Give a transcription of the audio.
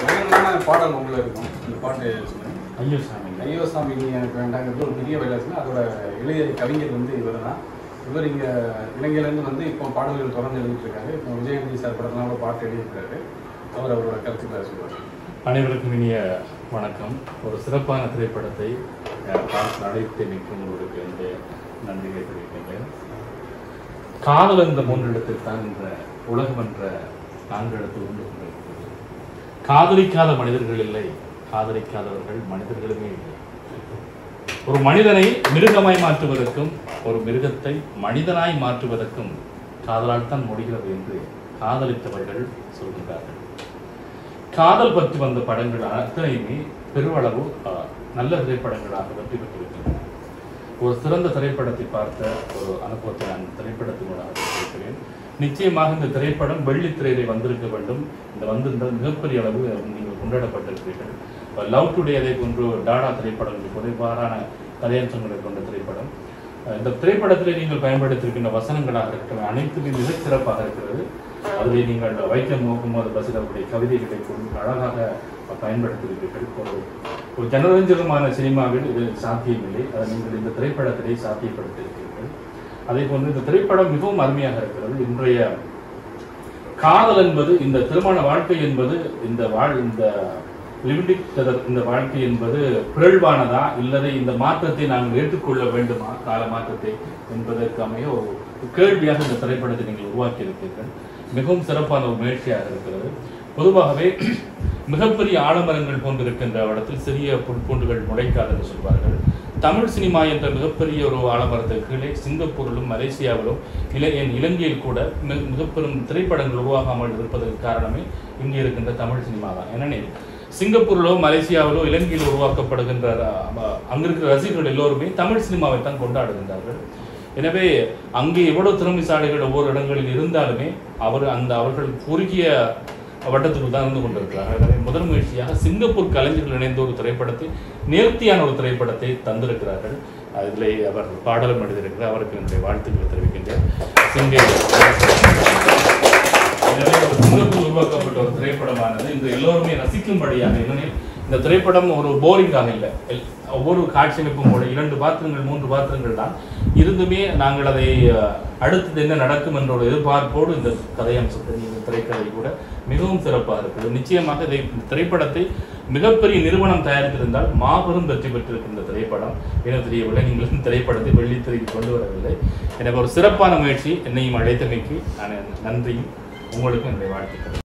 வேணும்னா பாடல் உள்ள இருக்கும் இந்த பாட்டு சொல்லுங்க. ஐயோ சாமி ஐயோ சாமி நீ எனக்கு வேண்டாங்கிறது ஒரு பெரிய வைரஸ்னா அதோட எழுதிய கவிஞர் வந்து இவர் தான் இவர் இங்கே இலங்கையிலேருந்து வந்து இப்போ பாடல்கள் தொடர்ந்து எழுதிட்டு இருக்காரு இப்போ விஜயகாந்தி சார் படத்துலாம் கூட பாட்டு எழுதியிருக்காரு அவர் அவரோட கருத்துக்களை சொல்லுவார் அனைவருக்கும் இனிய வணக்கம் ஒரு சிறப்பான திரைப்படத்தை அஹ், பார்த்து அழைத்து நிற்கும் உங்களுக்கு என்னுடைய நன்றியை தெரிவிக்கின்றேன் காதல் என்ற மூன்றிடத்தில் தான் என்ற உலகம் என்ற நான்கிடத்தில் உண்டு கொண்டிருக்கிறது காதலிக்காத மனிதர்கள் இல்லை காதலிக்காதவர்கள் மனிதர்களுமே இல்லை ஒரு மனிதனை மிருகமாய் மாற்றுவதற்கும் ஒரு மிருகத்தை மனிதனாய் மாற்றுவதற்கும் காதலால் தான் முடிகிறது என்று காதலித்தவர்கள் சொல்கிறார்கள் காதல் பற்றி வந்த படங்கள் அத்தனையுமே பெருவளவு அஹ், நல்ல திரைப்படங்களாக வெற்றி பெற்றிருக்கின்றன ஒரு சிறந்த திரைப்படத்தை பார்த்த ஒரு அனுபவத்தை நான் திரைப்படத்தின் மூலமாக இருக்கிறேன் நிச்சயமாக இந்த திரைப்படம் வெள்ளித்திரையிலே வந்திருக்க வேண்டும் இந்த வந்திருந்த மிகப்பெரிய அளவு நீங்கள் கொண்டாடப்பட்டிருக்கிறீர்கள் லவ் டுடே அதே போன்று டாடா திரைப்படம் குறைவான கதையம்சங்களை கொண்ட திரைப்படம் அஹ் இந்த திரைப்படத்திலே நீங்கள் பயன்படுத்தியிருக்கின்ற வசனங்களாக இருக்கட்டும் அனைத்துமே மிகச் சிறப்பாக இருக்கிறது அதிலே நீங்கள் வைக்கம் முகமது பசிரவுடைய கவிதைகளை கொண்டு அழகாக பயன்படுத்தியிருக்கிறீர்கள் ஒரு ஒரு ஜனரஞ்சகமான சினிமாவில் இது சாத்தியமில்லை அதை நீங்கள் இந்த திரைப்படத்திலே சாத்தியப்படுத்தியிருக்கிறீர்கள் அதே போன்று இந்த திரைப்படம் மிகவும் அருமையாக இருக்கிறது இன்றைய காதல் என்பது இந்த திருமண வாழ்க்கை என்பது இந்த வாழ் இந்த லிமிடிக் இந்த வாழ்க்கை என்பது பிறழ்வானதா இல்லதை இந்த மாற்றத்தை நாங்கள் ஏற்றுக்கொள்ள வேண்டுமா கால மாற்றத்தை என்பதற்கு அமைய ஒரு கேள்வியாக இந்த திரைப்படத்தை நீங்கள் உருவாக்கி இருக்கிறீர்கள் மிகவும் சிறப்பான ஒரு முயற்சியாக இருக்கிறது பொதுவாகவே மிகப்பெரிய ஆடம்பரங்கள் போன்றிருக்கின்ற இடத்தில் சிறிய புட்பூண்டுகள் முளைக்காது என்று சொல்வார்கள் தமிழ் சினிமா என்ற மிகப்பெரிய ஒரு ஆடம்பரத்துக்கு கீழே சிங்கப்பூரிலும் மலேசியாவிலும் இல என் இலங்கையில் கூட மிக மிகப்பெரும் திரைப்படங்கள் உருவாகாமல் இருப்பதற்கு காரணமே இங்கே இருக்கின்ற தமிழ் சினிமா தான் ஏனெனில் சிங்கப்பூரிலோ மலேசியாவிலோ இலங்கையில் உருவாக்கப்படுகின்ற அஹ், அங்க இருக்கிற ரசிகர்கள் எல்லோருமே தமிழ் சினிமாவை தான் கொண்டாடுகின்றார்கள் எனவே அங்கே எவ்வளவு திறமைசாலிகள் ஒவ்வொரு இடங்களில் இருந்தாலுமே அவர் அந்த அவர்கள் குறுகிய வட்டத்துக்குள் தான் இருந்து கொண்டிருக்கிறார்கள் எனவே முதல் முயற்சியாக சிங்கப்பூர் கலைஞர்கள் இணைந்த ஒரு திரைப்படத்தை நேர்த்தியான ஒரு திரைப்படத்தை தந்திருக்கிறார்கள் அதிலே அவர் பாடலும் எழுதியிருக்கிறார் அவருக்கு என்னுடைய வாழ்த்துக்களை தெரிவிக்கின்றேன் சிங்கை எனவே ஒரு சிங்கப்பூர் உருவாக்கப்பட்ட ஒரு திரைப்படமானது இன்று எல்லோருமே ரசிக்கும்படியாக ஏனெனில் இந்த திரைப்படம் ஒரு போரிங்காக இல்லை எல்- ஒவ்வொரு காட்சியமைப்பும் கூட இரண்டு பாத்திரங்கள் மூன்று பாத்திரங்கள் தான் இருந்துமே நாங்கள் அதை அஹ், அடுத்தது என்ன நடக்கும் என்ற ஒரு எதிர்பார்ப்போடு இந்த கதையம்சத்தை இந்த திரைக்கதை கூட மிகவும் சிறப்பாக இருக்குது நிச்சயமாக இதை இந்த திரைப்படத்தை மிகப்பெரிய நிறுவனம் தயாரித்திருந்தால் மாபெரும் வெற்றி பெற்றிருக்கும் இந்த திரைப்படம் என தெரியவில்லை நீங்கள் இந்த திரைப்படத்தை வெள்ளித்திரைக்கு கொண்டு வரவில்லை எனக்கு ஒரு சிறப்பான முயற்சி என்னையும் அழைத்தமைக்கு நான் நன்றியும் உங்களுக்கும் என்னுடைய வாழ்த்துக்கள்